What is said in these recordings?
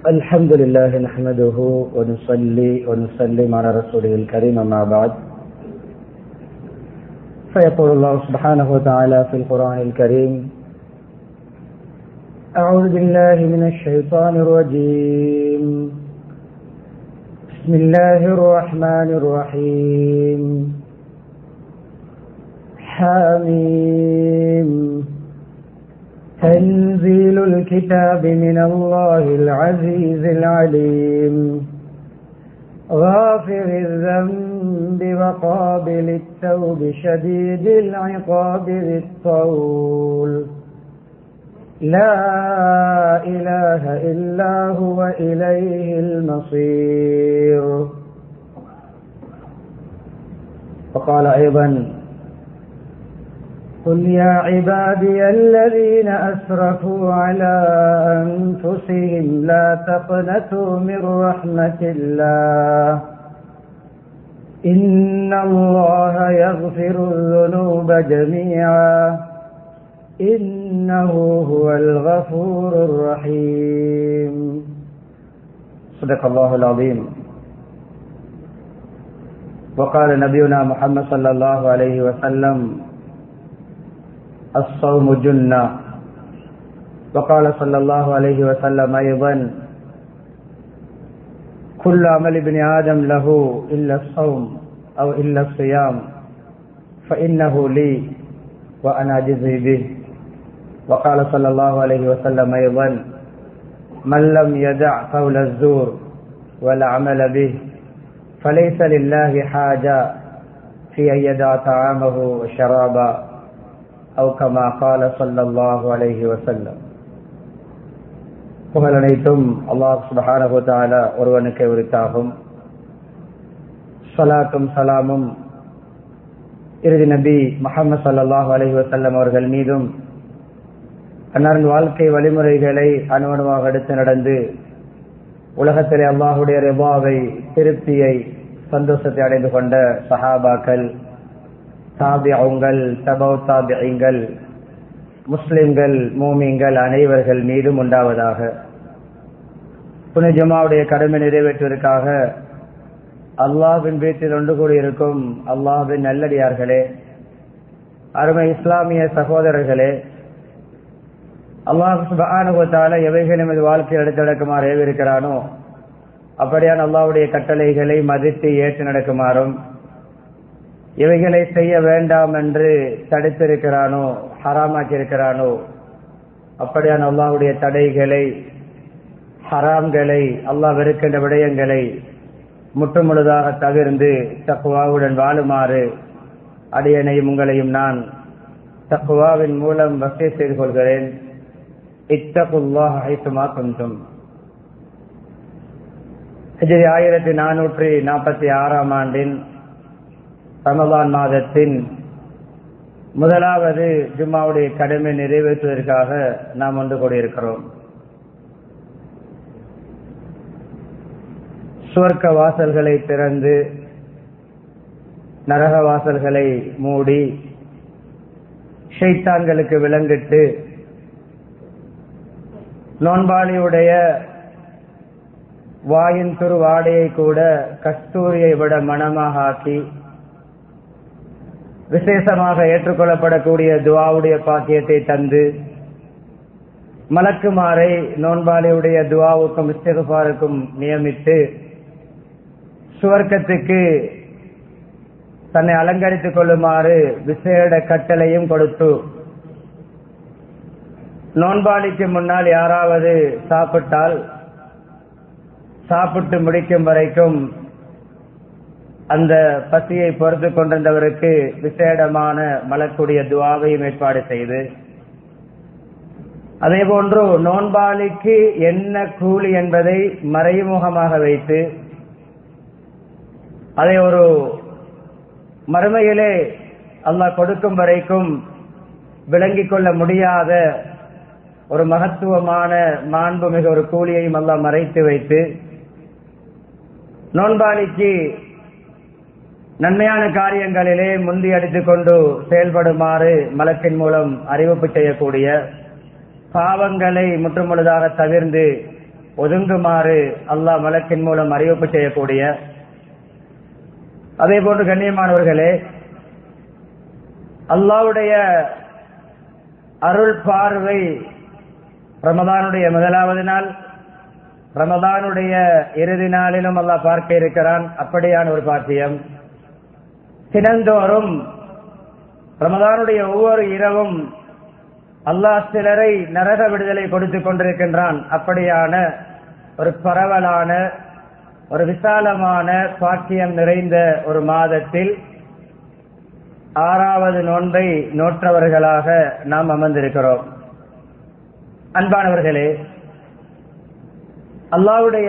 الحمد لله نحمده ونصلي ونسلم على رسوله الكريم أما بعد فيقول الله سبحانه وتعالى في القرآن الكريم أعوذ بالله من الشيطان الرجيم بسم الله الرحمن الرحيم حميم تنزيل الكتاب من الله العزيز العليم غافر الذنب وقابل التوب شديد العقاب ذي الطول لا إله إلا هو إليه المصير وقال أيضا قل يا عبادي الذين أسرفوا على أنفسهم لا تقنطوا من رحمة الله إن الله يغفر الذنوب جميعا إنه هو الغفور الرحيم صدق الله العظيم وقال نبينا محمد صلى الله عليه وسلم الصوم جنة وقال صلى الله عليه وسلم أيضا كل عمل ابن آدم له إلا الصوم أو إلا الصيام فإنه لي وأنا أجزي به وقال صلى الله عليه وسلم أيضا من لم يدع قول الزور ولا عمل به فليس لله حاجة في أن يدع طعامه وشرابه أو كما قال صلى الله عليه وسلم புகழ் அனைத்தும் அல்லாஹ் சுபஹானஹு தஆலா ஒருவனுக்கு உரித்தாகும் சலாத்தும் சலாமும் இறுதி நபி முஹம்மது ஸல்லல்லாஹு அலைஹி வஸல்லம் அவர்கள் மீதும் அன்னாரின் வாழ்க்கை வழிமுறைகளை அனுமணமாக எடுத்து நடந்து உலகத்திலே அல்லாஹுடைய ரிபாவை திருப்தியை சந்தோஷத்தை அடைந்து கொண்ட சஹாபாக்கள் தாபியங்கள் தபவ் தாபியங்கள் முஸ்லிம்கள் மூமிங்கள் அனைவர்கள் மீதும் உண்டாவதாக புனிஜமாவுடைய கடமை நிறைவேற்றுவதற்காக அல்லாஹின் வீட்டில் ஒன்று கூடியிருக்கும் அல்லாஹின் நல்லடியார்களே அருமை இஸ்லாமிய சகோதரர்களே அல்லாஹ் சுபானுபத்தால எவைகள் நமது வாழ்க்கையில் எடுத்து நடக்குமாறு ஏவிருக்கிறானோ அப்படியான அல்லாவுடைய கட்டளைகளை மதித்து ஏற்று நடக்குமாறும் இவைகளை செய்ய வேண்டாம் என்று தடுத்திருக்கிறானோ ஹராமாக்கி இருக்கிறானோ அப்படியான அல்லாஹுடைய தடைகளை ஹராம்களை அல்லாஹ் வெறுக்கின்ற விடயங்களை முற்றுமுழுதாக தவிர்ந்து தக்குவாவுடன் வாழுமாறு அடியனையும் உங்களையும் நான் தக்குவாவின் மூலம் வசதி செய்து கொள்கிறேன் இத்தகுல்லாஹ் ஐத்துமா கொஞ்சம் ஆயிரத்தி நானூற்றி நாற்பத்தி ஆறாம் ஆண்டின் ரமலான் மாதத்தின் முதலாவது ஜும்மாவுடைய கடமை நிறைவேற்றுவதற்காக நாம் ஒன்று கூடியிருக்கிறோம் சுவர்க்க வாசல்களை திறந்து நரக வாசல்களை மூடி ஷைத்தான்களுக்கு விலங்கிட்டு நோன்பாளியுடைய வாயின் துரு வாடையை கூட கஸ்தூரியை விட மனமாக ஆக்கி விசேஷமாக ஏற்றுக்கொள்ளப்படக்கூடிய துவாவுடைய பாக்கியத்தை தந்து மலக்குமாரை நோன்பாளியுடைய துவாவுக்கும் இஸ்திகுபாருக்கும் நியமித்து சுவர்க்கத்துக்கு தன்னை அலங்கரித்துக் கொள்ளுமாறு விசேட கட்டளையும் கொடுத்து நோன்பாளிக்கு முன்னால் யாராவது சாப்பிட்டால் சாப்பிட்டு முடிக்கும் வரைக்கும் அந்த பசியை பொறுத்து கொண்டிருந்தவருக்கு விசேடமான மலக்கூடிய துவாவையும் ஏற்பாடு செய்து அதே போன்று நோன்பாளிக்கு என்ன கூலி என்பதை மறைமுகமாக வைத்து அதை ஒரு மறுமையிலே அல்லாஹ் கொடுக்கும் வரைக்கும் விளங்கிக் கொள்ள முடியாத ஒரு மகத்துவமான மாண்புமிகு ஒரு கூலியையும் அல்லாஹ் மறைத்து வைத்து நோன்பாளிக்கு நன்மையான காரியங்களிலே முந்தி அடித்துக் கொண்டு செயல்படுமாறு மலத்தின் மூலம் அறிவிப்பு செய்யக்கூடிய பாவங்களை முற்றுமுழுதாக தவிர்ந்து ஒதுங்குமாறு அல்லாஹ் மலக்கின் மூலம் அறிவிப்பு செய்யக்கூடிய அதே போன்று கண்ணியமானவர்களே அல்லாவுடைய அருள் பார்வை ரமதானுடைய முதலாவது நாள் ரமதானுடைய இறுதி நாளிலும் அல்லாஹ் பார்க்க இருக்கிறான் அப்படியான ஒரு பாக்கியம் தினந்தோறும் ரமதானுடைய ஒவ்வொரு இரவும் அல்லாஹ் சிலரை நரக விடுதலை கொடுத்துக் கொண்டிருக்கின்றான் அப்படியான ஒரு பரவலான ஒரு விசாலமான பாக்கியம் நிறைந்த ஒரு மாதத்தில் ஆறாவது நோன்பை நோற்றவர்களாக நாம் அமர்ந்திருக்கிறோம் அன்பானவர்களே அல்லாவுடைய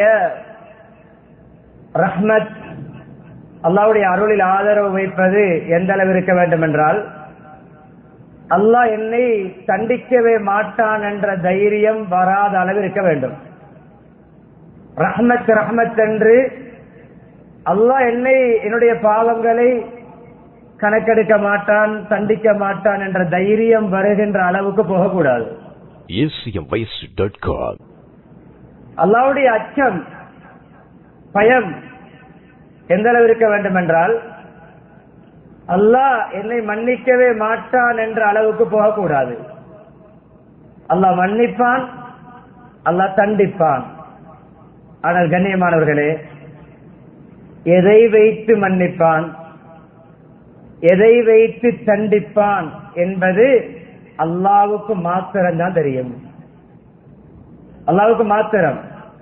ரஹ்மத் அல்லாவுடைய அருளில் ஆதரவு வைப்பது எந்த அளவு இருக்க வேண்டும் என்றால் அல்லாஹ் என்னை தண்டிக்கவே மாட்டான் என்ற தைரியம் வராத அளவு இருக்க வேண்டும் ரஹ்மத் ரஹ்மத் என்று அல்லாஹ் என்னை என்னுடைய பாவங்களை கணக்கெடுக்க மாட்டான் தண்டிக்க மாட்டான் என்ற தைரியம் வருகின்ற அளவுக்கு போகக்கூடாது acmvoice.com அல்லாவுடைய அச்சம் பயம் எந்த அளவு இருக்க வேண்டும் என்றால் அல்லாஹ் என்னை மன்னிக்கவே மாட்டான் என்ற அளவுக்கு போகக்கூடாது அல்லாஹ் மன்னிப்பான் அல்லாஹ் தண்டிப்பான் ஆனால் கண்ணியமானவர்களே எதை வைத்து மன்னிப்பான் எதை வைத்து தண்டிப்பான் என்பது அல்லாவுக்கு மாத்திரம் தான் தெரியும் அல்லாவுக்கு மாத்திரம்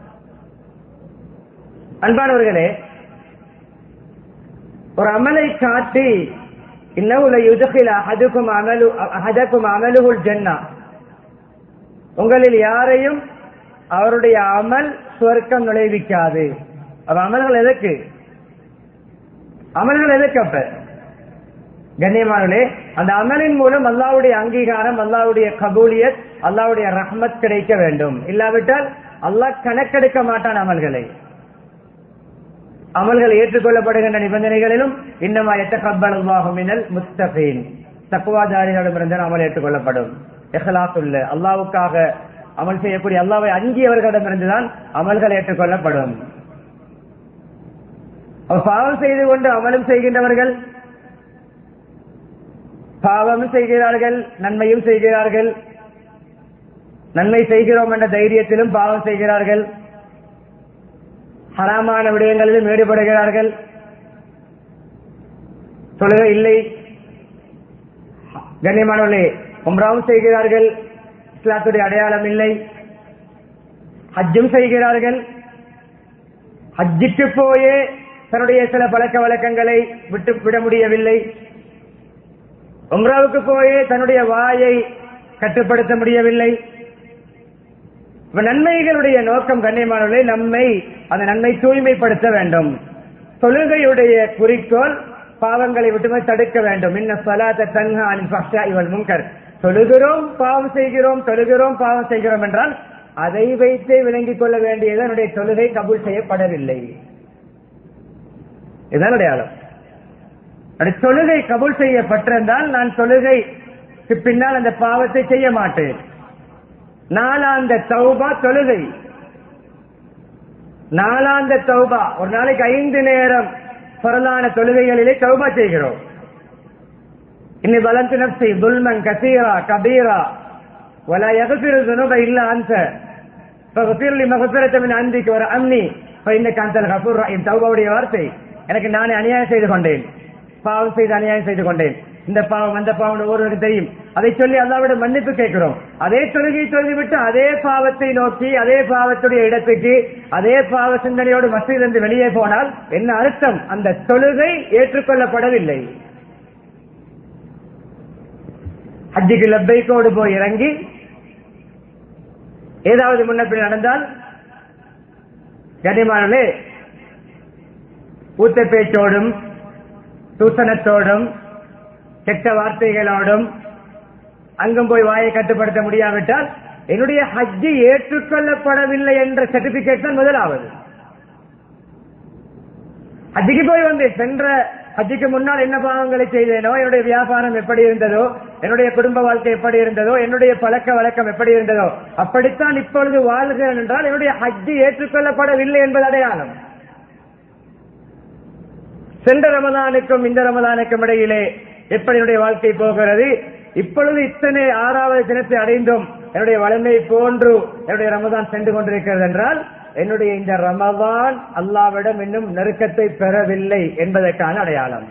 அன்பானவர்களே ஒரு அமலை காட்டி இன்னும் யுதகில் அஹதுக்கும் அமலு அஹதக்கும் அமலுகுல் ஜன்னா உங்களில் யாரையும் அவருடைய அமல் சுவர்க்கம் நுழைவிக்காது அப்ப அமல்கள் எதற்கு அமல்கள் எதற்கு அப்ப கண்ணியமானே அந்த அமலின் மூலம் அல்லாவுடைய அங்கீகாரம் அல்லாவுடைய கபூலியத் அல்லாவுடைய ரஹ்மத் கிடைக்க வேண்டும் இல்லாவிட்டால் அல்லாஹ் கணக்கெடுக்க மாட்டான் அமல்களை அமல்கள் ஏற்றுக்கொள்ளப்படுகின்ற நிபந்தனைகளிலும் இன்னமா எத்த கப்பல் மினல் முஸ்தபீன் தக்குவாதாரிகளிடமிருந்து அமல் ஏற்றுக்கொள்ளப்படும் எஹலாத்துள்ள அல்லாவுக்காக அமல் செய்யக்கூடிய அல்லாவை அங்கியவர்களிடமிருந்துதான் அமல்கள் ஏற்றுக்கொள்ளப்படும் அவர் பாவம் செய்து கொண்டு அமலும் செய்கின்றவர்கள் பாவமும் செய்கிறார்கள் நன்மையும் செய்கிறார்கள் நன்மை செய்கிறோம் என்ற தைரியத்திலும் பாவம் செய்கிறார்கள் ஹராமான விடயங்களிலும் ஈடுபடுகிறார்கள் தொழுகை இல்லை கண்ணியமானவர்களே உம்ராவும் செய்கிறார்கள் இஸ்லாத்துடைய அடையாளம் இல்லை ஹஜ்ஜும் செய்கிறார்கள் ஹஜ்ஜுக்கு போயே தன்னுடைய சில பழக்க வழக்கங்களை விட்டு விட முடியவில்லை உம்ராவுக்கு போயே தன்னுடைய வாயை கட்டுப்படுத்த முடியவில்லை நன்மைகளுடைய நோக்கம் கண்ணியமானவர்களே நம்மை அந்த நன்மை தூய்மைப்படுத்த வேண்டும் தொழுகையுடைய குறிக்கோள் பாவங்களை விட்டுமே தடுக்க வேண்டும் இன்ன சலாத்த தன்ஹா அனில் ஃபஹ்ஷா இவள் முன்கர் தொழுகிறோம் பாவம் செய்கிறோம் தொழுகிறோம் பாவம் செய்கிறோம் என்றால் அதை வைத்தே விளங்கிக் கொள்ள வேண்டியது என்னுடைய தொழுகை கபூல் செய்யப்படவில்லை இதுதான் அடையாளம் என்னுடைய தொழுகை கபூல் செய்யப்பட்டிருந்தால் நான் தொழுகைக்கு பின்னால் அந்த பாவத்தை செய்ய மாட்டேன் நாலாந்த தௌபா தொழுகை நாலாந்த தௌபா ஒரு நாளைக்கு ஐந்து நேரம் பரலான தொழுகைகளிலே தௌபா செய்கிறோம் இன்னி பலந்து நப்சி துல்மன் கசீரா கபீரா ولا يغفر الذنوب الا انت فاغفر لي مغفرة من عندك وارحمني فانك انت الغفور الرحيم தௌபாவுடைய வார்த்தை எனக்கு நானே அநியாயம் செய்து கொண்டேன் பாவம் செய்து அநியாயம் செய்து கொண்டேன் இந்த பாவம் அந்த பாவம் ஒருவருக்கு தெரியும் அதை சொல்லி அல்லாவிட மன்னிப்பு கேட்கிறோம் அதே தொழுகை தொழுகி விட்டு அதே பாவத்தை நோக்கி அதே பாவத்துடைய இடத்துக்கு அதே பாவ சிந்தனையோடு மசீதிலிருந்து வெளியே போனால் என்ன அர்த்தம் அந்த தொழுகை ஏற்றுக்கொள்ளப்படவில்லை ஹஜ்ஜிக்கு லப்பைக்கோடு போய் இறங்கி ஏதாவது முன்னப்பின் நடந்தால் கனிமானே ஊத்த பேச்சோடும் தூசணத்தோடும் கெட்ட வார்த்தைகளோடும் அங்கும் போய் வாயை கட்டுப்படுத்த முடியாவிட்டால் என்னுடைய ஹஜ்ஜி ஏற்றுக்கொள்ளப்படவில்லை என்ற சர்டிபிகேட் தான் முதலாவது ஹஜ்ஜிக்கு போய் வந்து சென்ற ஹஜ்ஜிக்கு முன்னால் என்ன பாவங்களை செய்தேனோ என்னுடைய வியாபாரம் எப்படி இருந்ததோ என்னுடைய குடும்ப வாழ்க்கை எப்படி இருந்ததோ என்னுடைய பழக்க வழக்கம் எப்படி இருந்ததோ அப்படித்தான் இப்பொழுது வாழ்கிறேன் என்றால் என்னுடைய ஹஜ்ஜி ஏற்றுக்கொள்ளப்படவில்லை என்பது அடையாளம் சென்ற ரமதானுக்கும் இந்த ரமதானுக்கும் இடையிலே எப்படி என்னுடைய வாழ்க்கை போகிறது இப்பொழுது இத்தனை ஆறாவது தினத்தை அடைந்தும் என்னுடைய வளமை போன்று என்னுடைய ரமதான் சென்று கொண்டிருக்கிறது என்றால் என்னுடைய இந்த ரமதான் அல்லாவிடம் இன்னும் நெருக்கத்தை பெறவில்லை என்பதற்கான அடையாளம்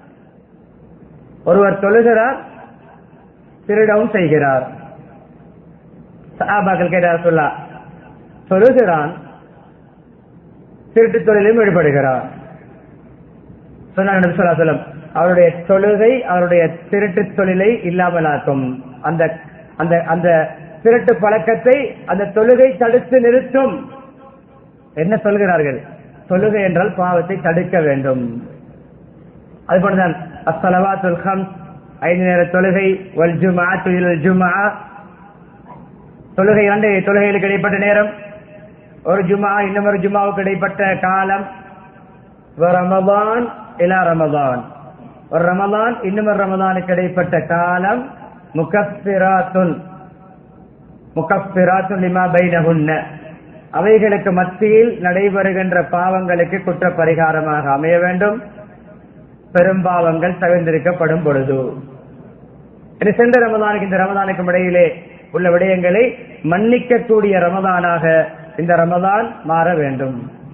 ஒருவர் தொழுகிறார் திருடவும் செய்கிறார் சஹாபாக்கள் கேட்டார் சொல்லா தொழுகிறான் திருட்டு தொழிலும் ஈடுபடுகிறார் சொன்னார் சொல்லம் அவருடைய தொழுகை அவருடைய திருட்டு தொழிலை இல்லாமலாக்கும் அந்த அந்த அந்த திருட்டு பழக்கத்தை அந்த தொழுகை தடுத்து நிறுத்தும் என்ன சொல்கிறார்கள் தொழுகை என்றால் பாவத்தை தடுக்க வேண்டும் அதுபோலதான் அஸ்ஸலவாத்துல் ஹம்ஸ் ஐந்து நேர தொழுகை வல் ஜுமா துயில் ஜுமா தொழுகை இரண்டு தொழுகைகளுக்கு இடைப்பட்ட நேரம் ஒரு ஜுமா இன்னும் ஒரு ஜுமாவுக்கு இடைப்பட்ட காலம் ரமதான் இலா ரமதான் ஒரு ரமதான் இன்னும் ஒரு ரமதானுக்கு இடைப்பட்ட காலம் முகஸ்பிராத்துன் முகஸ்பிராத்துன் லிமா பைனகுன்ன அவைகளுக்கு மத்தியில் நடைபெறுகின்ற பாவங்களுக்கு குற்ற பரிகாரமாக அமைய வேண்டும் பெரும்பாவங்கள் தவிர்ந்திருக்கப்படும் பொழுது இனி சென்ற ரமதானுக்கு இந்த ரமதானுக்கும் இடையிலே உள்ள விடயங்களை மன்னிக்கக்கூடிய ரமதானாக இந்த ரமதான் மாற வேண்டும்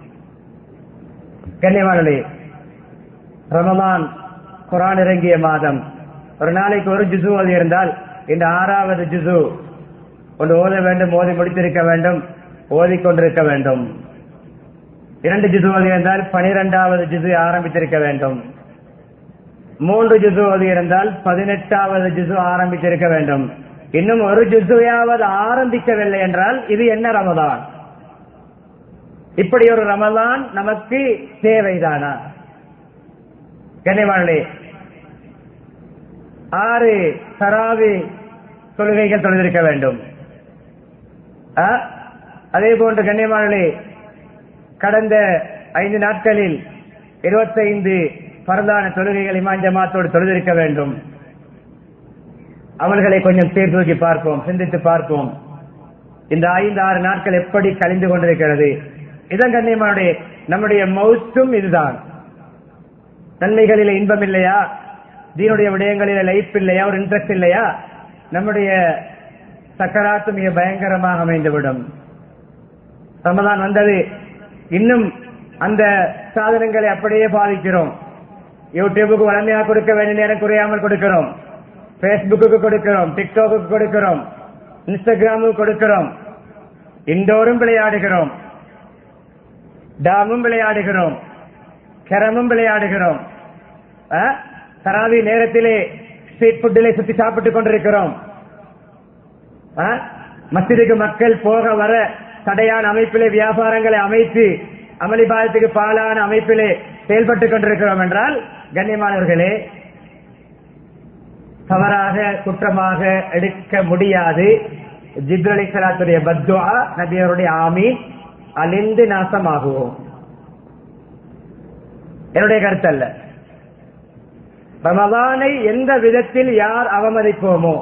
கண்ணியமானே ரமதான் குரான் இறங்கிய மாதம் ஒரு நாளைக்கு ஒரு ஜுசு ஓதி இருந்தால் இந்த ஆறாவது ஜுசு ஒன்று ஓத வேண்டும் ஓதி முடித்திருக்க வேண்டும் ஓதிக்கொண்டிருக்க வேண்டும் இரண்டு ஜுசு ஓதி இருந்தால் பனிரெண்டாவது ஜுசு ஆரம்பித்திருக்க வேண்டும் மூன்று ஜுசு ஓதி இருந்தால் பதினெட்டாவது ஜுசு ஆரம்பித்திருக்க வேண்டும் இன்னும் ஒரு ஜுசுவையாவது ஆரம்பிக்கவில்லை என்றால் இது என்ன ரமதான் இப்படி ஒரு ரமதான் நமக்கு தேவைதானா கண்ணியமானே ஆறு தராவி தொழுகைகள் தொழுதிருக்க வேண்டும் ஆ? அதே போன்று கண்ணியமானே கடந்த ஐந்து நாட்களில் இருபத்தைந்து பரந்தான தொழுகைகள் இமான் ஜமாத்தோடு தொழுதிருக்க வேண்டும் அவர்களை கொஞ்சம் சீர்தூக்கி பார்ப்போம் சிந்தித்து பார்ப்போம் இந்த ஐந்து ஆறு நாட்கள் எப்படி கழிந்து கொண்டிருக்கிறது இதன் கண்ணியமானுடைய நம்முடைய மௌத்தும் இதுதான் நன்மைகளில் இன்பம் இல்லையா தீனுடைய விடயங்களில் லைஃப் இல்லையா ஒரு இன்ட்ரெஸ்ட் இல்லையா நம்முடைய சக்கராத்து மிக பயங்கரமாக அமைந்துவிடும் ரமதான் வந்தது இன்னும் அந்த சாதனங்களை அப்படியே பாதிக்கிறோம் யூடியூபுக்கு வளமையாக கொடுக்க வேண்டிய நேரம் குறையாமல் கொடுக்கிறோம் பேஸ்புக்கு கொடுக்கிறோம் டிக்டாக்கு கொடுக்கிறோம் இன்ஸ்டாகிராமுக்கு கொடுக்கிறோம் இண்டோரும் விளையாடுகிறோம் டாமும் விளையாடுகிறோம் கரமும் விளையாடுகிறோம் ஆ? தராவி நேரத்திலே ஸ்ட்ரீட் ஃபுட்டிலே சுத்தி சாப்பிட்டுக் கொண்டிருக்கிறோம் ஆ? மஸ்ஜிதுக்கு மக்கள் போக வர தடையான அமைப்பிலே வியாபாரங்களை அமைத்து அமளிபாதத்துக்கு பாலான அமைப்பிலே செயல்பட்டுக் கொண்டிருக்கிறோம் என்றால் கண்ணியமானவர்களே தவறாக குற்றமாக எடுக்க முடியாது ஜிப்ரலி சலாத்துடைய பத்வா நபியருடைய ஆமி அழிந்து நாசமாகுவோம் என்னுடைய கருத்து அல்ல ரமதானை எந்த விதத்தில் யார் அவமதிப்போமோ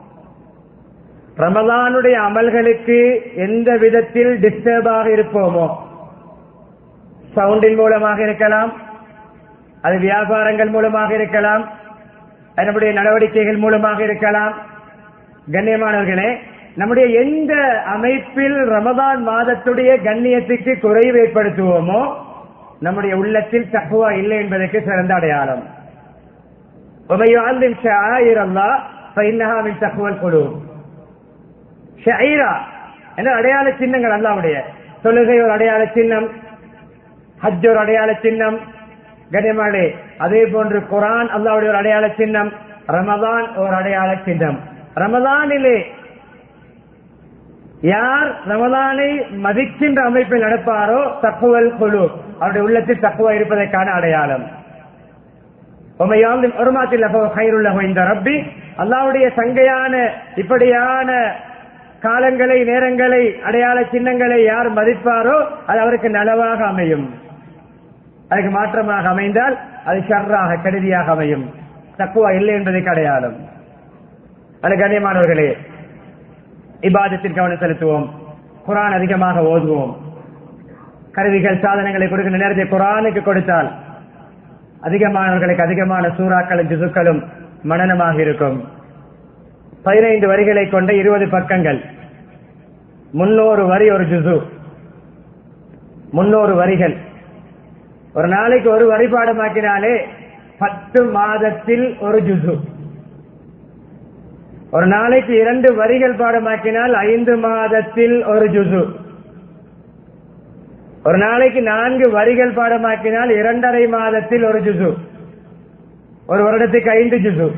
ரமதானுடைய அமல்களுக்கு எந்த விதத்தில் டிஸ்டர்பாக இருப்போமோ சவுண்டின் மூலமாக இருக்கலாம் அது வியாபாரங்கள் மூலமாக இருக்கலாம் அது நம்முடைய நடவடிக்கைகள் மூலமாக இருக்கலாம் கண்ணியமானவர்களே நம்முடைய எந்த அமைப்பில் ரமதான் மாதத்துடைய கண்ணியத்துக்கு குறைவு ஏற்படுத்துவோமோ நம்முடைய உள்ளத்தில் தக்குவா இல்லை என்பதற்கு சிறந்த அடையாளம் உமையாந்தின் ஷாயிர் அல்லா ஃபைன்னஹாமின் தக்குவல் குழு ஷாயிரா என்ற அடையாள சின்னங்கள் அல்லாவுடைய தொழுகை ஒரு அடையாள சின்னம் ஹஜ் ஒரு அடையாள சின்னம் கனிமாளே அதே போன்று குரான் அல்லாவுடைய ஒரு அடையாள சின்னம் ரமதான் ஒரு அடையாள சின்னம் ரமதானிலே யார் ரமதானை மதிக்கின்ற அமைப்பில் நடப்பாரோ தக்குவல் குழு அவருடைய உள்ளத்தில் தக்குவா இருப்பதற்கான அடையாளம் இந்த ரப்பி அல்லாவுடைய சங்கையான இப்படியான காலங்களை நேரங்களை அடையாள சின்னங்களை யார் மதிப்பாரோ அது அவருக்கு நலவாக அமையும் அதுக்கு மாற்றமாக அமைந்தால் அது ஷர்ராக கெடுதியாக அமையும் தக்குவா இல்லை என்பதற்கு அடையாளம் அது கண்ணியமானவர்களே இபாதத்தில் கவனம் செலுத்துவோம் குரான் அதிகமாக ஓதுவோம் கருவிகள் சாதனங்களை கொடுக்கின்ற நேரத்தை குரானுக்கு கொடுத்தால் அதிகமானவர்களுக்கு அதிகமான சூறாக்களும் ஜிசுக்களும் மனநமாக இருக்கும் பதினைந்து வரிகளை கொண்ட இருபது பக்கங்கள் முன்னூறு வரி ஒரு ஜுசு முன்னூறு வரிகள் ஒரு நாளைக்கு ஒரு வரி பாடமாக்கினாலே பத்து மாதத்தில் ஒரு ஜுசு ஒரு நாளைக்கு இரண்டு வரிகள் பாடமாக்கினால் ஐந்து மாதத்தில் ஒரு ஜுசு ஒரு நாளைக்கு நான்கு வரிகள் பாடமாக்கினால் இரண்டரை மாதத்தில் ஒரு ஜுசு ஒரு வருடத்துக்கு ஐந்து ஜுசு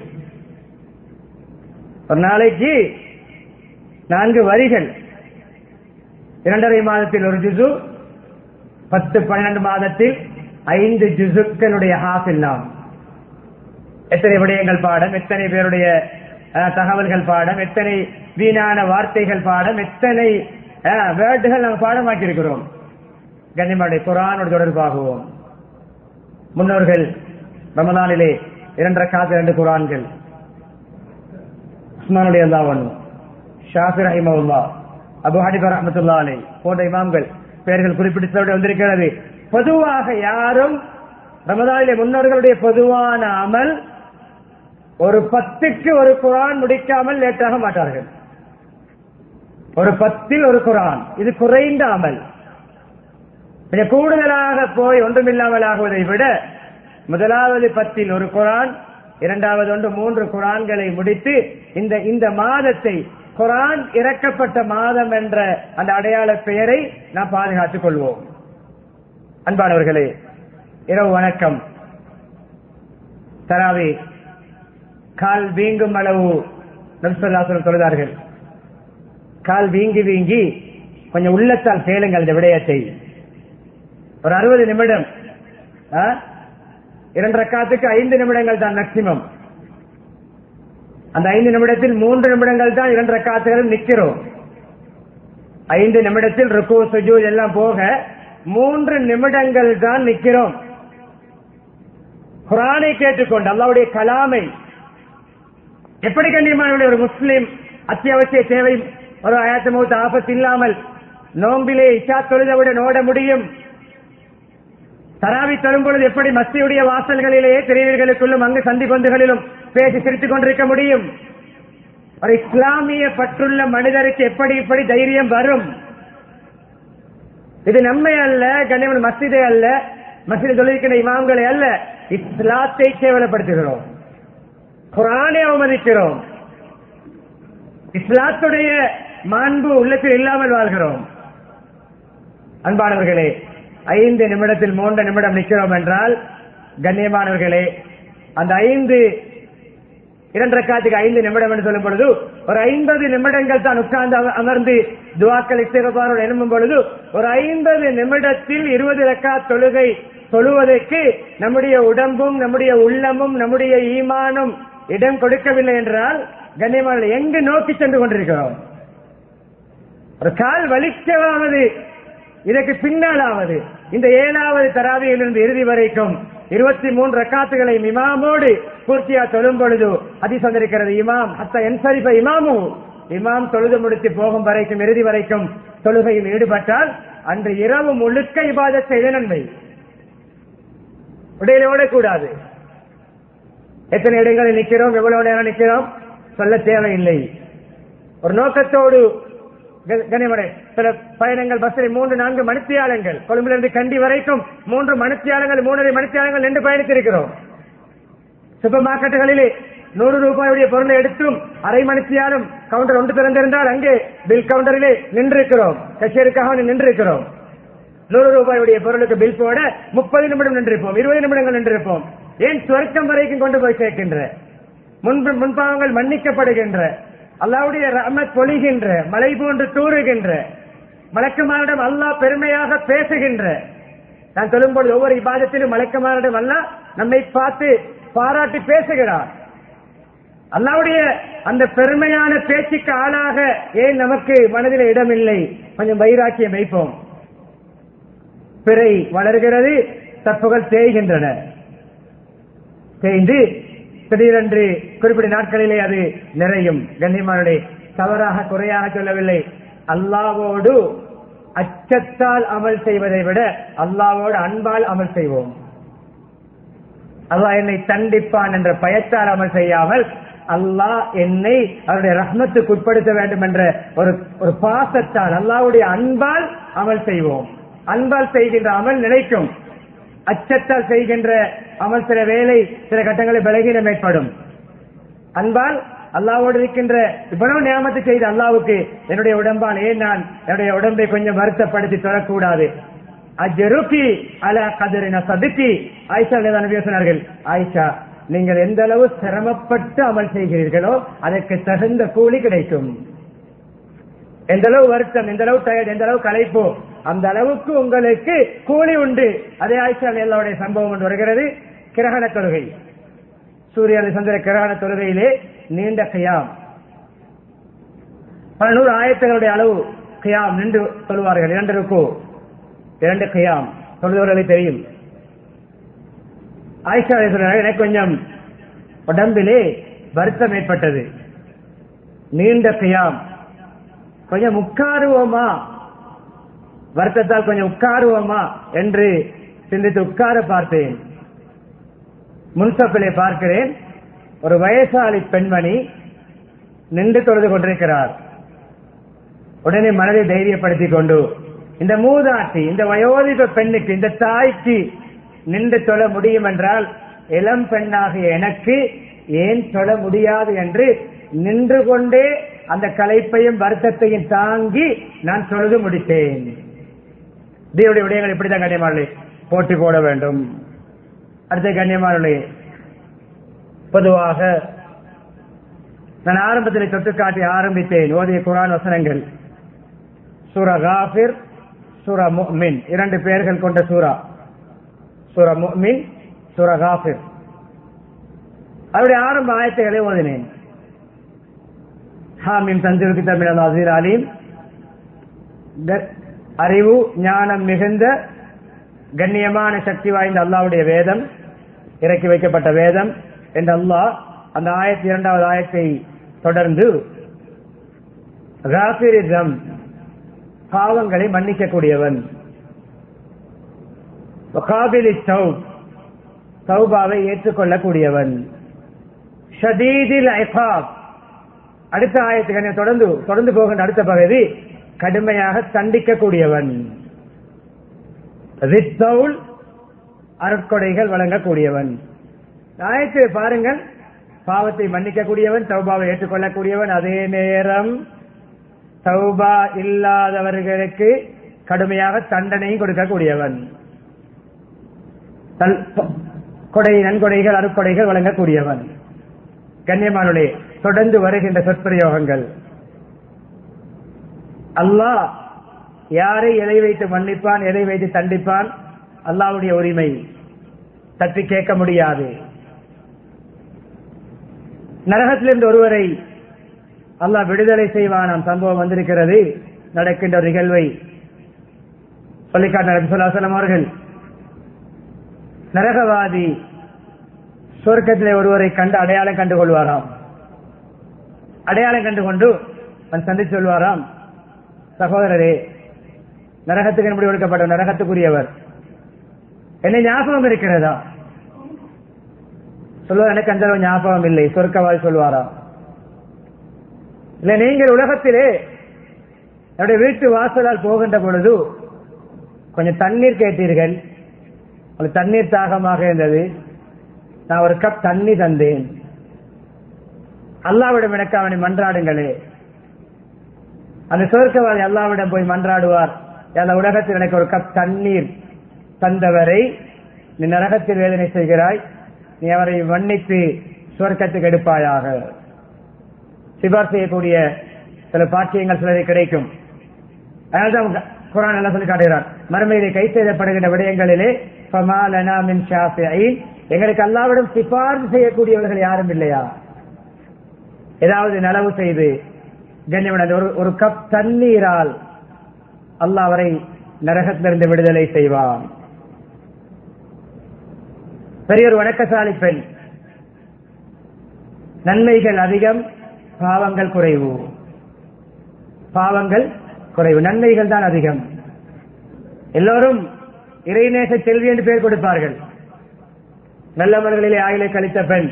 ஒரு நாளைக்கு நான்கு வரிகள் இரண்டரை மாதத்தில் ஒரு ஜுசு பத்து பன்னெண்டு மாதத்தில் ஐந்து ஜுசுக்களுடைய ஹாஃபில் நாம் எத்தனை விடயங்கள் பாடம் எத்தனை பேருடைய அஹ், தகவல்கள் பாடம் எத்தனை வீணான வார்த்தைகள் பாடம் எத்தனை அஹ், வேர்டுகள் நாம் பாடமாக்கி இருக்கிறோம் கண்ணியமாடைய குரானோடு தொடர்பாகுவோம் முன்னோர்கள் ரமதானிலே இரண்டரை காத்து இரண்டு குரான்கள் உஸ்மானுடைய அல்லாவன் ஷாஃபி ரஹிமவுல்லா அபு ஹனிபர் ரஹமத்துல்லா அலை போன்ற இமாம்கள் பெயர்கள் குறிப்பிட்டு வந்திருக்கிறது பொதுவாக யாரும் ரமதானிலே முன்னோர்களுடைய பொதுவான அமல் ஒரு பத்துக்கு ஒரு குரான் முடிக்காமல் லேட்டாக மாட்டார்கள் ஒரு பத்தில் ஒரு குரான் இது குறைந்த அமல் கொஞ்சம் கூடுதலாக போய் ஒன்றுமில்லாமல் ஆகுவதை விட முதலாவது பத்தில் ஒரு குரான் இரண்டாவது ஒன்று மூன்று குரான்களை முடித்து இந்த இந்த மாதத்தை குரான் இறக்கப்பட்ட மாதம் என்ற அந்த அடையாள பெயரை நாம் பாதுகாத்துக் கொள்வோம் அன்பானவர்களே இரவு வணக்கம் தராவி கால் வீங்கும் அளவு நபிசல்லாசனம் சொல்கிறார்கள் கால் வீங்கி வீங்கி கொஞ்சம் உள்ளத்தால் கேளுங்கள் இந்த விடயத்தை ஒரு அறுபது நிமிடம் ஆ? இரண்டு ரக்காத்துக்கு ஐந்து நிமிடங்கள் தான் மேக்சிமம் அந்த ஐந்து நிமிடத்தில் மூன்று நிமிடங்கள் தான் இரண்டு ரக்காத்துகளும் நிக்கிறோம் ஐந்து நிமிடத்தில் ருக்கு சுஜூத் எல்லாம் போக மூன்று நிமிடங்கள் தான் நிக்கிறோம் குரானை கேட்டுக்கொண்டு அல்லாவுடைய கலாமை எப்படி கண்ணியமான ஒரு முஸ்லிம் அத்தியாவசிய தேவை ஒரு ஆயத்த மூத்த ஆபத்து இல்லாமல் நோம்பிலே இஷா தொழுதவுடன் ஓட முடியும் தராவி தரும் பொழுது எப்படி மஸ்தியுடைய வாசல்களிலேயே பிரிவுகளுக்குள்ளும் அங்கு சந்தி பந்துகளிலும் பேசி சிரித்துக் கொண்டிருக்க முடியும் ஒரு இஸ்லாமிய பற்றுள்ள மனிதருக்கு எப்படி இப்படி தைரியம் வரும் இது நம்மை அல்ல கண்ணியமன் மஸ்ஜிதே அல்ல மஸ்ஜித் தொழிற்கிற இமாம்களை அல்ல இஸ்லாத்தை கேவலப்படுத்துகிறோம் குரானை அவமதிக்கிறோம் இஸ்லாத்துடைய மாண்பு உள்ளத்தில் இல்லாமல் வாழ்கிறோம் அன்பானவர்களே ஐந்து நிமிடத்தில் மூன்று நிமிடம் நிற்கிறோம் என்றால் கண்ணியமானவர்களே அந்த ஐந்து இரண்டரை காத்துக்கு ஐந்து நிமிடம் என்று சொல்லும் பொழுது ஒரு ஐம்பது நிமிடங்கள் தான் உட்கார்ந்து அம- அமர்ந்து துவாக்கள் இஸ்திகபாரோடு எழும்பும் பொழுது ஒரு ஐம்பது நிமிடத்தில் இருபது ரக்கா தொழுகை தொழுவதற்கு நம்முடைய உடம்பும் நம்முடைய உள்ளமும் நம்முடைய ஈமானும் இடம் கொடுக்கவில்லை என்றால் கண்ணியமான எங்கு நோக்கி சென்று கொண்டிருக்கிறோம் ஒரு கால் வலிக்கவாவது இதற்கு பின்னாலாவது இந்த ஏழாவது தராவியிலிருந்து இறுதி வரைக்கும் இருபத்தி மூன்று ரக்காத்துகளை இமாமோடு பூர்த்தியா தொழும் பொழுது அதிசந்திருக்கிறது வந்திருக்கிறது இமாம் அத்த என்சரிப்ப இமாமு இமாம் தொழுது முடித்து போகும் வரைக்கும் இறுதி வரைக்கும் தொழுகையில் ஈடுபட்டால் அன்று இரவு முழுக்க இபாதத் செய்த நன்மை இடையில ஓடக்கூடாது எத்தனை இடங்களில் நிற்கிறோம் எவ்வளவு நேரம் நிற்கிறோம் சொல்ல தேவையில்லை ஒரு நோக்கத்தோடு க- கனிமடை சில பயணங்கள் பஸ்ஸில் மூன்று நான்கு மணித்தியாலங்கள் கொழும்பிலிருந்து கண்டி வரைக்கும் மூன்று மணித்தியாலங்கள் மூன்றரை மணித்தியாலங்கள் நின்று பயணித்திருக்கிறோம் சூப்பர் மார்க்கெட்டுகளிலே நூறு ரூபாயுடைய பொருளை எடுத்தும் அரை மணித்தியாலும் கவுண்டர் ஒன்று திறந்திருந்தால் அங்கே பில் கவுண்டரிலே நின்றிருக்கிறோம் கச்சேரிக்காக நின்றிருக்கிறோம் நூறு ரூபாயுடைய பொருளுக்கு பில் போட முப்பது நிமிடம் நின்றிருப்போம் இருபது நிமிடங்கள் நின்றிருப்போம் ஏன் சொர்க்கம் வரைக்கும் கொண்டு போய் சேர்க்கின்ற முன்பு முன்பாவங்கள் மன்னிக்கப்படுகின்ற அல்லாவுடைய ரஹ்மத் பொழிகின்ற மலை போன்று தூறுகின்ற மலக்குமாரிடம் அல்லாஹ் பெருமையாக பேசுகின்ற நான் சொல்லும்போது ஒவ்வொரு இபாதத்திலும் மலக்குமாரிடம் அல்லாஹ் நம்மை பார்த்து பாராட்டி பேசுகிறார் அல்லாவுடைய அந்த பெருமையான பேச்சுக்கு ஆளாக ஏன் நமக்கு மனதில் இடமில்லை கொஞ்சம் வைராக்கியம் வைப்போம் பிறை வளர்கிறது தற்புகள் தேய்கின்றன தேய்ந்து திடீரென்று குறிப்பிட்ட நாட்களிலே அது நிறையும் கண்ணியமானுடைய தவறாக குறையாக சொல்லவில்லை அல்லாவோடு அச்சத்தால் அமல் செய்வதை விட அல்லாவோடு அன்பால் அமல் செய்வோம் அல்லாஹ் என்னை தண்டிப்பான் என்ற பயத்தால் அமல் செய்யாமல் அல்லாஹ் என்னை அவருடைய ரஹ்மத்துக்கு உட்படுத்த வேண்டும் என்ற ஒரு ஒரு பாசத்தால் அல்லாவுடைய அன்பால் அமல் செய்வோம் அன்பால் செய்கின்ற அமல் நிலைக்கும் அச்சத்தால் செய்கின்ற அமல் சில வேலை சில கட்டங்களில் பலகீனம் ஏற்படும் அன்பால் அல்லாவோடு இருக்கின்ற இவ்வளவு நியமத்தை செய்த அல்லாவுக்கு என்னுடைய உடம்பால் ஏன் நான் என்னுடைய உடம்பை கொஞ்சம் வருத்தப்படுத்தி தொடக்கூடாது அஜருக்கி அல கதிரின சதுக்கி ஆயிஷா நபி சொன்னார்கள் ஆயிஷா நீங்கள் எந்த அளவு சிரமப்பட்டு அமல் செய்கிறீர்களோ அதற்கு தகுந்த கூலி கிடைக்கும் எந்த அளவு வருத்தம் எந்த அளவு டயர்ட் எந்த அளவு களைப்போ அந்த அளவுக்கு உங்களுக்கு கூலி உண்டு அதே ஆயிஷா எல்லாருடைய சம்பவம் ஒன்று வருகிறது கிரகண தொழுகை சூரியன் சந்திர கிரகண தொழுகையிலே நீண்ட கியாம் பல நூறு ஆயத்தங்களுடைய அளவு கியாம் நின்று சொல்வார்கள் இரண்டு இருக்கோ இரண்டு கியாம் தொழுதவர்களை தெரியும் ஆயிஷா சொன்னார்கள், எனக்கு கொஞ்சம் உடம்பிலே வருத்தம் ஏற்பட்டது நீண்ட கியாம் கொஞ்சம் உட்காருவோமா வருத்தத்தால் கொஞ்சம் உட்காருவோமா என்று சிந்தித்து உட்கார பார்த்தேன் முன்சப்பிலே பார்க்கிறேன் ஒரு வயசாளி பெண்மணி நின்று தொழுது கொண்டிருக்கிறார் உடனே மனதை தைரியப்படுத்திக் கொண்டு இந்த மூதாட்டி இந்த வயோதிப பெண்ணுக்கு இந்த தாய்க்கு நின்று தொழ முடியும் என்றால் இளம் பெண்ணாகிய எனக்கு ஏன் தொழ முடியாது என்று நின்று கொண்டே அந்த கலைப்பையும் வருத்தத்தையும் தாங்கி நான் தொழுது முடித்தேன் தேவடைய விடயங்கள் இப்படிதான் கண்ணியமானே போட்டி போட வேண்டும் அடுத்த கண்ணியமானே பொதுவாக நான் ஆரம்பத்தில் தொட்டு காட்டி ஆரம்பித்தேன் ஓதிய குரான் வசனங்கள் சூரா காபிர் சூரா முஃமின் இரண்டு பெயர்கள் கொண்ட சூரா சூரா முஃமின் சூரா காபிர் அவருடைய ஆரம்ப ஆயத்தைகளை ஓதினேன் ஹாமின் தந்திருக்கு தமிழ் அசீர் அலீம் க- அறிவு ஞானம் மிகுந்த கண்ணியமான சக்தி வாய்ந்த அல்லாவுடைய வேதம் இறக்கி வைக்கப்பட்ட வேதம் என்று அல்லாஹ் அந்த ஆயத்தி இரண்டாவது ஆயத்தை தொடர்ந்து காபிரிசம் பாவங்களை மன்னிக்கக்கூடியவன் வகாபிலி தௌப் தௌபாவை ஏற்றுக்கொள்ளக்கூடியவன் ஷதீதில் ஐகாப் அடுத்த ஆயத்துக்கு தொடர்ந்து தொடர்ந்து போகின்ற அடுத்த பகுதி கடுமையாக தண்டிக்கக்கூடியவன் ரித்தவுல் அருட்கொடைகள் வழங்கக்கூடியவன் ஆயத்தை பாருங்கள் பாவத்தை மன்னிக்கக்கூடியவன் தௌபாவை ஏற்றுக்கொள்ளக்கூடியவன் அதே நேரம் தௌபா இல்லாதவர்களுக்கு கடுமையாக தண்டனையும் கொடுக்கக்கூடியவன் தல்- ப- கொடை நன்கொடைகள் அருட்கொடைகள் வழங்கக்கூடியவன் கண்ணியமானுடைய தொடர்ந்து வருகின்ற சொற்பிரயோகங்கள் அல்லாஹ் யாரை எதை வைத்து மன்னிப்பான் எதை வைத்து தண்டிப்பான் அல்லாஹ்வுடைய உரிமை தட்டி கேட்க முடியாது நரகத்திலிருந்து ஒருவரை அல்லாஹ் விடுதலை செய்வானாம் சம்பவம் வந்திருக்கிறது நடக்கின்ற ஒரு நிகழ்வை சொல்லிக்காட்ட நபி ஸல்லல்லாஹு அலைஹி வஸல்லம் அவர்கள் நரகவாதி சொர்க்கத்திலே ஒருவரை கண்டு அடையாளம் கண்டு கொள்வாராம் அடையாளம் கண்டு கொண்டு அவன் சந்தித்து சொல்வாராம் சகோதரரே நரகத்துக்கு எப்படி ஒடுக்கப்பட்ட நரகத்துக்குரியவர் என்ன ஞாபகம் இருக்கிறதா சொல்லுவார் எனக்கு அந்த அளவு ஞாபகம் இல்லை சொர்க்கவாதி சொல்வாராம் இல்ல நீங்கள் உலகத்திலே என்னுடைய வீட்டு வாசலால் போகின்ற பொழுது கொஞ்சம் தண்ணீர் கேட்டீர்கள் உங்களுக்கு தண்ணீர் தாகமாக இருந்தது நான் ஒரு கப் தண்ணி தந்தேன் அல்லாவிடம் எனக்கு அவனை மன்றாடுங்களே அந்த சொர்க்கவாதி அல்லாவிடம் போய் மன்றாடுவார் அந்த உலகத்தில் எனக்கு ஒரு கப் தண்ணீர் தந்தவரை நீ நரகத்தில் வேதனை செய்கிறாய் நீ அவரை மன்னித்து சுவர்க்கத்துக்கு எடுப்பாயாக சிபார் செய்யக்கூடிய சில பாக்கியங்கள் சிலரை கிடைக்கும் அதனால்தான் குரான் எல்லாம் சொல்லி காட்டுகிறார் மறுமையிலே கை செய்யப்படுகின்ற விடயங்களிலே ஃபமா லனா மின் ஷாஃபிஈன். எங்களுக்கு அல்லாவிடம் சிபார்சு செய்யக்கூடியவர்கள் யாரும் இல்லையா ஏதாவது நலவு செய்து கண்ணியவன் ஒரு ஒரு கப் தண்ணீரால் அல்லாஹ் அவரை நரகத்திலிருந்து விடுதலை செய்வான் பெரிய ஒரு வணக்கசாலி பெண் நன்மைகள் அதிகம் பாவங்கள் குறைவு பாவங்கள் குறைவு நன்மைகள் தான் அதிகம் எல்லோரும் இறைநேச செல்வி என்று பெயர் கொடுப்பார்கள் நல்லவர்களிலே ஆயிலை கழித்த பெண்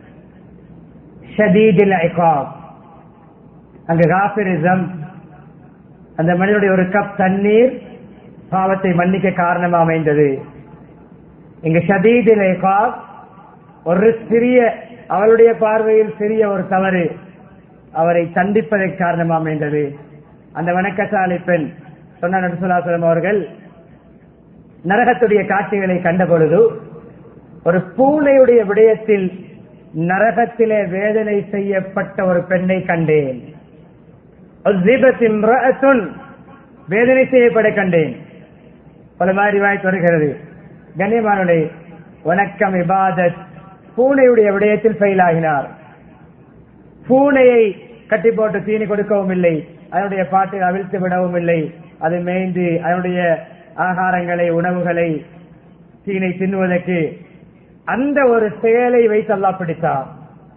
ஷதீதில் ஐகாப் அங்கு காபிரிசம் அந்த மனிதனுடைய ஒரு கப் தண்ணீர் பாவத்தை மன்னிக்க காரணமாக அமைந்தது இங்கு ஷதீதில் ஐகாப் ஒரு சிறிய அவளுடைய பார்வையில் சிறிய ஒரு தவறு அவரை சந்திப்பதற்கு காரணமாக அமைந்தது அந்த வணக்கசாலை பெண் சொன்ன நடுசுலாசலம் அவர்கள் நரகத்துடைய காட்சிகளை கண்ட பொழுது ஒரு பூனையுடைய விடயத்தில் நரகத்திலே வேதனை செய்யப்பட்ட ஒரு பெண்ணை கண்டேன் வேதனை செய்யப்பட கண்டேன் பல மாதிரி வாய்ப்பு வருகிறது கண்ணியமானுடைய வணக்கம் இபாதத் பூனையுடைய விடயத்தில் ஃபெயில் ஆகினார் பூனையை கட்டி போட்டு தீனி கொடுக்கவும் இல்லை அதனுடைய பாட்டில் அவிழ்த்து விடவும் இல்லை அது மேய்ந்து அதனுடைய ஆகாரங்களை உணவுகளை தீனை தின்னுவதற்கு அந்த ஒரு செயலை வைத்து அல்லா பிடித்தார்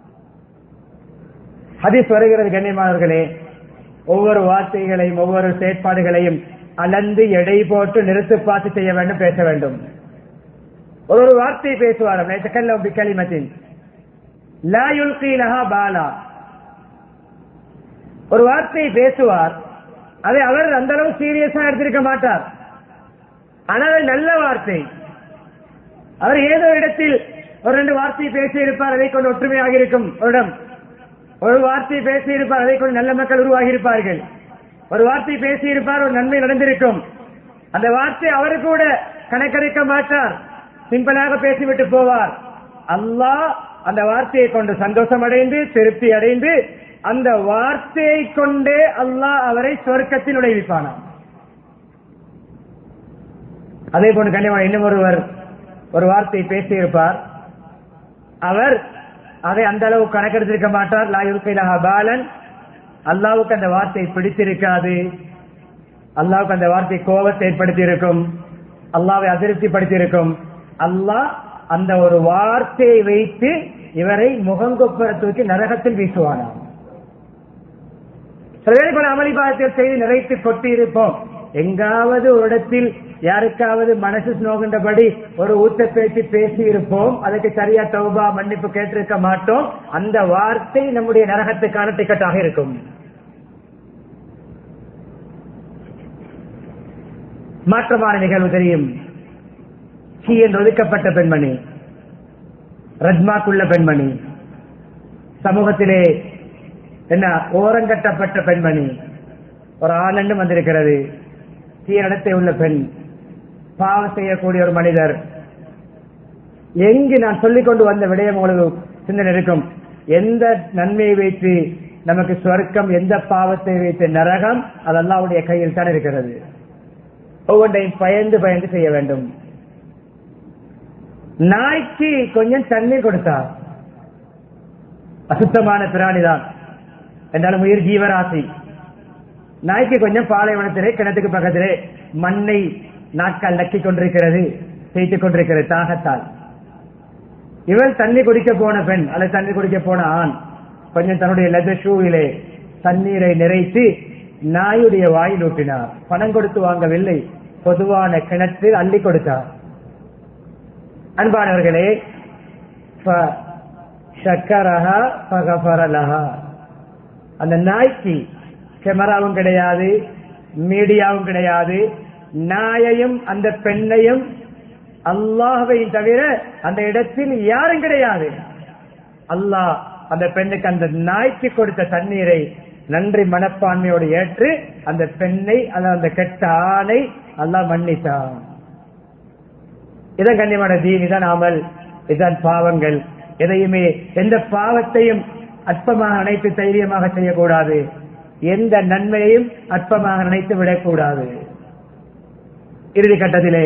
ஹதீஸ் வருகிறது கண்ணியமானவர்களே ஒவ்வொரு வார்த்தைகளையும் ஒவ்வொரு செயற்பாடுகளையும் அளந்து எடை போட்டு நிறுத்து பார்த்து செய்ய வேண்டும் பேச வேண்டும் ஒரு ஒரு வார்த்தை பேசுவார் களிமத்தின் பாலா ஒரு வார்த்தையை பேசுவார் அதை அவர் அந்த அளவு சீரியஸா எடுத்திருக்க மாட்டார் ஆனால் அது நல்ல வார்த்தை அவர் ஏதோ இடத்தில் ஒரு ரெண்டு வார்த்தையை பேசி இருப்பார் அதை கொண்டு ஒற்றுமையாக இருக்கும் ஒரு இடம் ஒரு வார்த்தையை பேசி இருப்பார் அதை கொண்டு நல்ல மக்கள் உருவாகி இருப்பார்கள் ஒரு வார்த்தை பேசி இருப்பார் ஒரு நன்மை நடந்திருக்கும் அந்த வார்த்தை அவர் கூட கணக்கெடுக்க மாட்டார் சிம்பிளாக பேசிவிட்டு போவார் அல்லாஹ் அந்த வார்த்தையை கொண்டு சந்தோஷம் அடைந்து திருப்தி அடைந்து அந்த வார்த்தையை கொண்டே அல்லாஹ் அவரை சொர்க்கத்தில் நுழைவிப்பானாம் அதே போன்று கண்ணியமான இன்னும் ஒருவர் ஒரு வார்த்தை பேசியிருப்பார் அவர் அதை அந்த அளவு கணக்கெடுத்திருக்க மாட்டார் லாயுல்கைலஹா பாலன் அல்லாவுக்கு அந்த வார்த்தை பிடித்திருக்காது அல்லாவுக்கு அந்த வார்த்தை கோபத்தை ஏற்படுத்தி இருக்கும் அல்லாவை அதிருப்திப்படுத்தி இருக்கும் அல்லாஹ் அந்த ஒரு வார்த்தையை வைத்து இவரை முகங்கொப்பர தூக்கி நரகத்தில் வீசுவானாம் பல அமளிபாதத்தில் செய்து நிறைத்து கொட்டி இருப்போம் எங்காவது ஒரு இடத்தில் யாருக்காவது மனசு நோகின்றபடி ஒரு ஊத்த பேச்சு பேசி இருப்போம் அதுக்கு சரியா தௌபா மன்னிப்பு கேட்டிருக்க மாட்டோம் அந்த வார்த்தை நம்முடைய நரகத்துக்கான டிக்கெட்டாக இருக்கும் மாற்றமான நிகழ்வு தெரியும் சி என்று ஒதுக்கப்பட்ட பெண்மணி ரஜ்மாக்குள்ள பெண்மணி சமூகத்திலே என்ன ஓரங்கட்டப்பட்ட பெண்மணி ஒரு ஆனண்டு வந்திருக்கிறது தீயடத்தை உள்ள பெண் பாவம் செய்யக்கூடிய ஒரு மனிதர் எங்கு நான் சொல்லிக் கொண்டு வந்த விடயம் உங்களுக்கு சிந்தனை இருக்கும் எந்த நன்மையை வைத்து நமக்கு சொர்க்கம் எந்த பாவத்தை வைத்து நரகம் அது அல்லாவுடைய கையில் தான் இருக்கிறது ஒவ்வொன்றையும் பயந்து பயந்து செய்ய வேண்டும் நாய்க்கு கொஞ்சம் தண்ணீர் கொடுத்தார் அசுத்தமான பிராணிதான் என்றாலும் உயிர் ஜீவராசி நாய்க்கு கொஞ்சம் பாலைவனத்திலே கிணத்துக்கு பக்கத்திலே மண்ணை நாட்கள் நக்கிக் கொண்டிருக்கிறது தேய்த்துக் கொண்டிருக்கிறது தாகத்தால் இவள் தண்ணி குடிக்க போன பெண் அல்லது தண்ணி குடிக்க போன ஆண் கொஞ்சம் தன்னுடைய லெதர் ஷூவிலே தண்ணீரை நிறைத்து நாயுடைய வாயில் ஊட்டினார் பணம் கொடுத்து வாங்கவில்லை பொதுவான கிணற்றில் அள்ளி கொடுத்தார் அன்பானவர்களே அந்த நாய்க்கு கேமராவும் கிடையாது மீடியாவும் கிடையாது நாயையும் அந்த பெண்ணையும் அல்லாஹையும் தவிர அந்த இடத்தில் யாரும் கிடையாது அல்லாஹ் அந்த பெண்ணுக்கு அந்த நாய்க்கு கொடுத்த தண்ணீரை நன்றி மனப்பான்மையோடு ஏற்று அந்த பெண்ணை அந்த கெட்ட ஆணை அல்லாஹ் மன்னித்தான் இதான் கண்ணியமான தீன் இதான் அமல் இதான் பாவங்கள் எதையுமே எந்த பாவத்தையும் அற்பமாக நினைத்து தைரியமாக செய்யக்கூடாது எந்த நன்மையையும் அற்பமாக நினைத்து விடக்கூடாது இறுதி கட்டத்திலே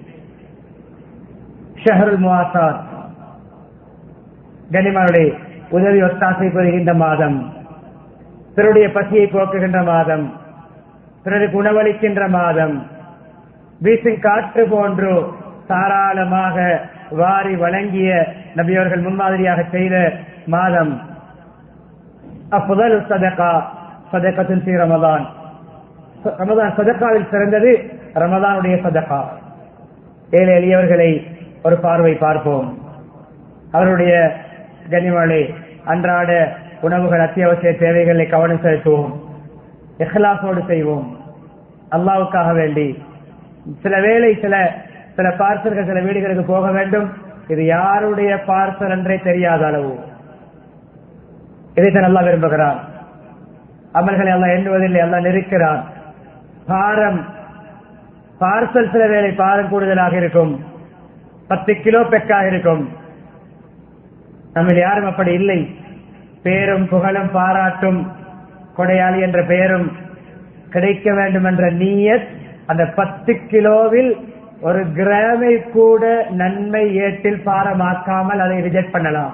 ஷஹருல் முவாசார் கனிமனுடைய உதவி ஒத்தாசை பெறுகின்ற மாதம் பிறருடைய பசியை போக்குகின்ற மாதம் பிறருக்கு உணவளிக்கின்ற மாதம் வீசும் காற்று போன்று தாராளமாக வாரி வழங்கிய நபியவர்கள் முன்மாதிரியாக செய்த மாதம் அப்புதல் சதகா சதகத்தின் ஸ்ரீ ரமதான் ரமதான் சதக்காவில் சிறந்தது ரமதானுடைய சதகா ஏழை எளியவர்களை ஒரு பார்வை பார்ப்போம் அவருடைய கனிமலை அன்றாட உணவுகள் அத்தியாவசிய தேவைகளை கவனம் செலுத்துவோம் இஹ்லாசோடு செய்வோம் அல்லாவுக்காக வேண்டி சில வேளை சில சில பார்சல்கள் சில வீடுகளுக்கு போக வேண்டும் இது யாருடைய பார்சல் என்றே தெரியாத அளவு இதைத்தான் நல்லா விரும்புகிறான் அமல்களை எல்லாம் எண்ணுவதில்லை எல்லாம் நெருக்கிறான் பாரம் பார்சல் சில வேளை பாரம் கூடுதலாக இருக்கும் பத்து கிலோ பெக்காக இருக்கும் நம்ம யாரும் அப்படி இல்லை பேரும் புகழும் பாராட்டும் கொடையாளி என்ற பெயரும் கிடைக்க வேண்டும் என்ற நீயத் அந்த பத்து கிலோவில் ஒரு கிராமை கூட நன்மை ஏட்டில் பாரமாக்காமல் அதை ரிஜெக்ட் பண்ணலாம்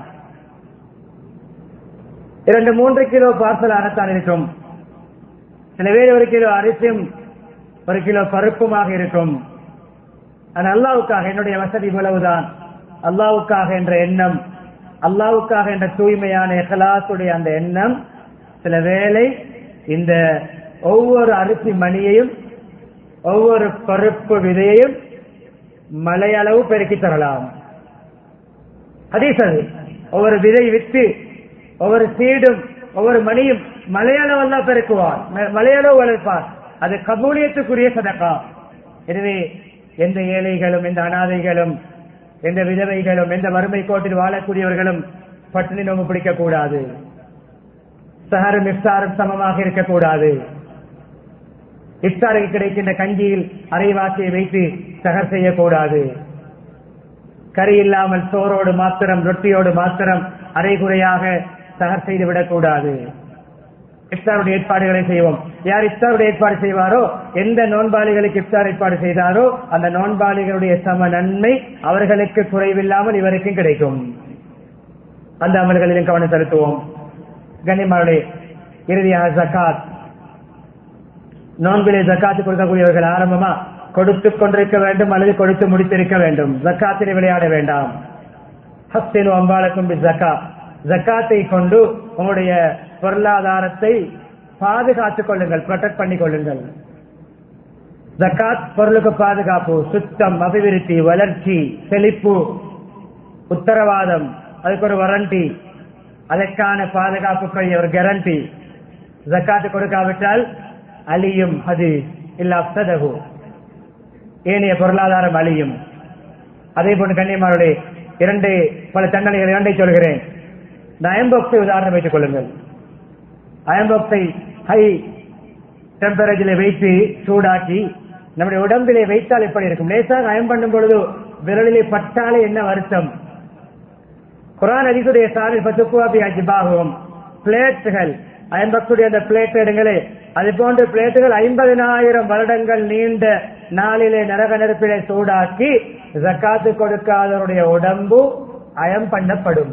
இரண்டு மூன்று கிலோ பார்சல் அறத்தான் இருக்கும் சில பேர் ஒரு கிலோ அரிசியும் ஒரு கிலோ பருப்புமாக இருக்கும் அது அல்லாவுக்காக என்னுடைய வசதி இவ்வளவுதான் அல்லாவுக்காக என்ற எண்ணம் அல்லாவுக்காக என்ற தூய்மையான எகலாசுடைய அந்த எண்ணம் சில வேளை இந்த ஒவ்வொரு அரிசி மணியையும் ஒவ்வொரு பருப்பு விதையையும் மலையளவு பெருக்கி தரலாம் அதே ஒவ்வொரு விதை வித்து ஒவ்வொரு சீடும் ஒவ்வொரு மணியும் மலையளவெல்லாம் பெருக்குவார் மலையளவு வளர்ப்பார் அது கபூலியத்துக்குரிய சதக்கா எனவே எந்த ஏழைகளும் எந்த அனாதைகளும் எந்த விதவைகளும் எந்த வறுமை கோட்டில் வாழக்கூடியவர்களும் பட்டினி நோம்பு பிடிக்க கூடாது சஹரும் இஃப்தாரும் சமமாக இருக்கக்கூடாது இஃப்தாருக்கு கிடைக்கின்ற கஞ்சியில் அரைவாசியை வைத்து சகர் செய்யக்கூடாது கறி இல்லாமல் சோரோடு மாத்திரம் ரொட்டியோடு மாத்திரம் அரைகுறையாக சகர் செய்து விடக்கூடாது இஃப்தாருடைய ஏற்பாடுகளை செய்வோம் யார் இஃப்தாருடைய ஏற்பாடு செய்வாரோ எந்த நோன்பாளிகளுக்கு இஃப்தார் ஏற்பாடு செய்தாரோ அந்த நோன்பாளிகளுடைய சம நன்மை அவர்களுக்கு குறைவில்லாமல் இவருக்கும் கிடைக்கும் அந்த அமல்களிலும் கவனம் செலுத்துவோம் கண்ணியமாருடைய இறுதியாக ஜக்காத் நோன்பிலே ஜக்காத்து கொடுக்கக்கூடியவர்கள் ஆரம்பமா கொடுத்து கொண்டிருக்க வேண்டும் அல்லது கொடுத்து முடித்திருக்க வேண்டும் ஜக்காத்திலே விளையாட வேண்டாம் ஹஸ்தின் அம்பாளுக்கும் ஜக்கா ஜக்காத்தை கொண்டு உங்களுடைய பொருளாதாரத்தை பாதுகாத்துக் கொள்ளுங்கள் ப்ரொடெக்ட் பண்ணிக் கொள்ளுங்கள் ஜக்காத் பொருளுக்கு பாதுகாப்பு சுத்தம் அபிவிருத்தி வளர்ச்சி செழிப்பு உத்தரவாதம் அதுக்கு ஒரு வாரண்டி அதற்கான பாதுகாப்புக்கு ஒரு கேரண்டி ஜக்காத்து கொடுக்காவிட்டால் அழியும் அது இல்லு ஏனைய பொருளாதாரம் அழியும் அதே போன்று கண்ணியமாருடைய இரண்டு பல தண்டனைகள் இரண்டை சொல்கிறேன் இந்த அயம்பாக்ஸை உதாரணம் வைத்துக் கொள்ளுங்கள் அயம்பாக்ஸை ஹை டெம்பரேச்சரில் வைத்து சூடாக்கி நம்முடைய உடம்பிலே வைத்தால் எப்படி இருக்கும் லேசாக அயம் பண்ணும் பொழுது விரலிலே பட்டாலே என்ன வருத்தம் குரான் அதிசுடைய சாரில் பத்துக்குவாபி அஜிபாகவும் பிளேட்டுகள் ஐம்பத்துடைய அந்த பிளேட் எடுங்களே அது போன்ற பிளேட்டுகள் ஐம்பதினாயிரம் வருடங்கள் நீண்ட நாளிலே நரக நெருப்பிலே சூடாக்கி ஜக்காத்து கொடுக்காதவருடைய உடம்பு அயம் பண்ணப்படும்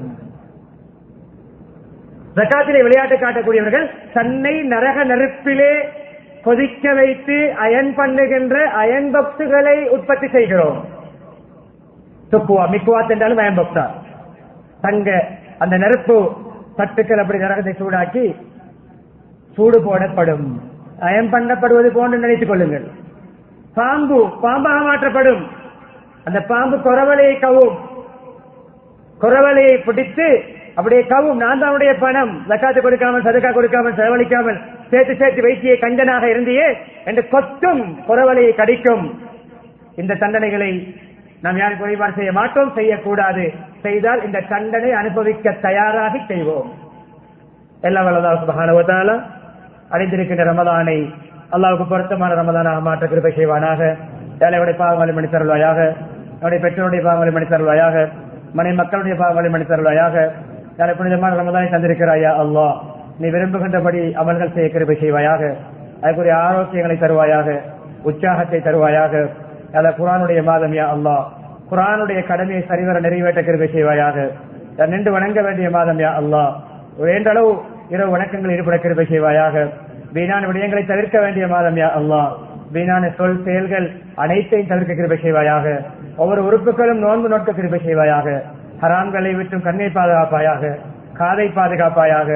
ஜக்காத்திலே விளையாட்டு காட்டக்கூடியவர்கள் தன்னை நரக நெருப்பிலே கொதிக்க வைத்து அயன் பண்ணுகின்ற அயன் பக்ஸுகளை உற்பத்தி செய்கிறோம் துப்புவா மிக்குவாத் என்றாலும் அயன் பக்ஸா தங்க அந்த நெருப்பு தட்டுக்கள் அப்படி நரகத்தை சூடாக்கி சூடு போடப்படும் அயம் பண்ணப்படுவது போன்று நினைத்துக் கொள்ளுங்கள் பாம்பு பாம்பாக மாற்றப்படும் அந்த பாம்பு குறவலையை கவும் குறவலையை பிடித்து அப்படியே கவும் நான் தான் அவனுடைய பணம் ஜக்காத்து கொடுக்காமல் சதக்கா கொடுக்காமல் செலவழிக்காமல் சேர்த்து சேர்த்து வைத்திய கஞ்சனாக இருந்தியே என்று கொத்தும் குறவலையை கடிக்கும் இந்த தண்டனைகளை நாம் யாரும் குறைபாடு செய்ய மாட்டோம் செய்யக்கூடாது செய்தால் இந்த தண்டனை அனுபவிக்க தயாராக செய்வோம் எல்லாம் வல்லதா சுபகானவத்தால அடைந்திருக்கின்ற ரமதானை அல்லாவுக்கு பொருத்தமான ரமதானாக மாற்ற கிருபை செய்வானாக ஏழையுடைய பாவங்களை மணி தருவாயாக என்னுடைய பெற்றோருடைய பாவங்களை மணி தருவாயாக மனை மக்களுடைய பாவங்களை மணி தருவாயாக யாரை புனிதமான ரமதானை தந்திருக்கிறாயா அல்லா நீ விரும்புகின்றபடி அமல்கள் செய்ய கிருபை செய்வாயாக அதுக்குரிய ஆரோக்கியங்களை தருவாயாக உற்சாகத்தை தருவாயாக அல்ல குரானுடைய மாதம் யா அல்லா குரானுடைய கடமையை சரிவர நிறைவேற்ற கிருபை செய்வாயாக நின்று வணங்க வேண்டிய மாதம் யா அல்லா வேண்டளவு இரவு வணக்கங்கள் ஈடுபட கிருபை செய்வாயாக வீணான விடயங்களை தவிர்க்க வேண்டிய மாதம் யா அல்லா வீணான சொல் செயல்கள் அனைத்தையும் தவிர்க்க கிருபை செய்வாயாக ஒவ்வொரு உறுப்புகளும் நோன்பு நோக்க கிருபை செய்வாயாக ஹராம்களை விட்டும் கண்ணை பாதுகாப்பாயாக காதை பாதுகாப்பாயாக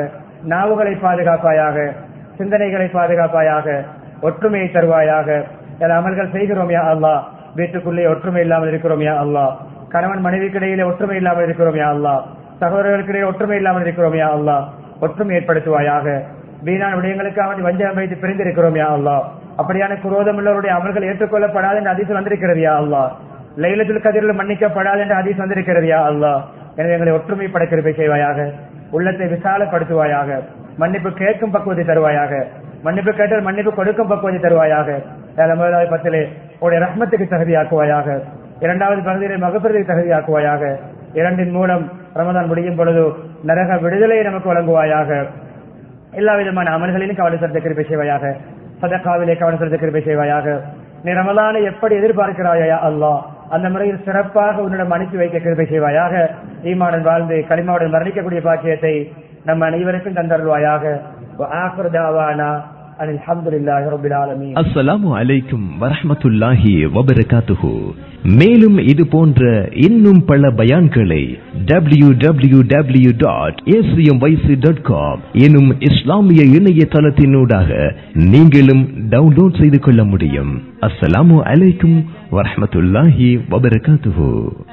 நாவுகளை பாதுகாப்பாயாக சிந்தனைகளை பாதுகாப்பாயாக ஒற்றுமையை தருவாயாக சில அமல்கள் செய்கிறோம் யா அல்லாஹ் வீட்டுக்குள்ளே ஒற்றுமை இல்லாமல் இருக்கிறோம் யா அல்லாஹ் கணவன் மனைவிக்கிடையிலே ஒற்றுமை இல்லாமல் இருக்கிறோம் யா அல்லாஹ் சகோதரர்களுக்கிடையே ஒற்றுமை இல்லாமல் இருக்கிறோம் யா அல்லாஹ் ஒற்றுமை ஏற்படுத்துவாயாக வீணான விடயங்களுக்காக வஞ்சகம் வைத்து பிரிந்திருக்கிறோம் யா அல்லாஹ் அப்படியான குரோதம் உள்ளவருடைய அமல்கள் ஏற்றுக்கொள்ளப்படாது என்று அதிசல் வந்திருக்கிறது யா அல்லாஹ் லைலத்துல் கதிரில் மன்னிக்கப்படாது என்று அதிசல் வந்திருக்கிறது யா அல்லாஹ் எனவே எங்களை ஒற்றுமைப்பட கிருபை செய்வாயாக உள்ளத்தை விசாலப்படுத்துவாயாக மன்னிப்பு கேட்கும் பக்குவத்தை தருவாயாக மன்னிப்பு கேட்டால் மன்னிப்பு கொடுக்கும் பக்குவத்தை தருவாயாக ஏழாம் முதலாவது பத்திலே உடைய ரஹ்மத்துக்கு தகுதியாக்குவாயாக இரண்டாவது பகுதியிலே மகப்பிரதிக்கு தகுதியாக்குவாயாக இரண்டின் மூலம் ரமதான் முடியும் பொழுது நரக விடுதலை நமக்கு வழங்குவாயாக எல்லா விதமான அமல்களிலும் கவலை செலுத்த கிருபை செய்வாயாக சதக்காவிலே கவலை செலுத்த கிருபை செய்வாயாக நீ ரமலானை எப்படி எதிர்பார்க்கிறாயா அல்லாஹ் அந்த முறையில் சிறப்பாக உன்னிடம் அனுப்பி வைக்க கிருபை செய்வாயாக ஈமாடன் வாழ்ந்து களிமாவுடன் மரணிக்கக்கூடிய பாக்கியத்தை நம் அனைவருக்கும் தந்தருள்வாயாக وآخر دعوانا أن الحمد لله رب العالمين அஸ்ஸலாமு அலைக்கும் வரஹ்மத்துல்லாஹி வபரகாத்துஹு மேலும் இது போன்ற இன்னும் பல பயான்களை W W W dot dot com எனும் இஸ்லாமிய இணையதளத்தினூடாக நீங்களும் டவுன்லோட் செய்து கொள்ள முடியும் அஸ்ஸலாமு அலைக்கும் வரஹ்மத்துல்லாஹி வபரகாத்துஹு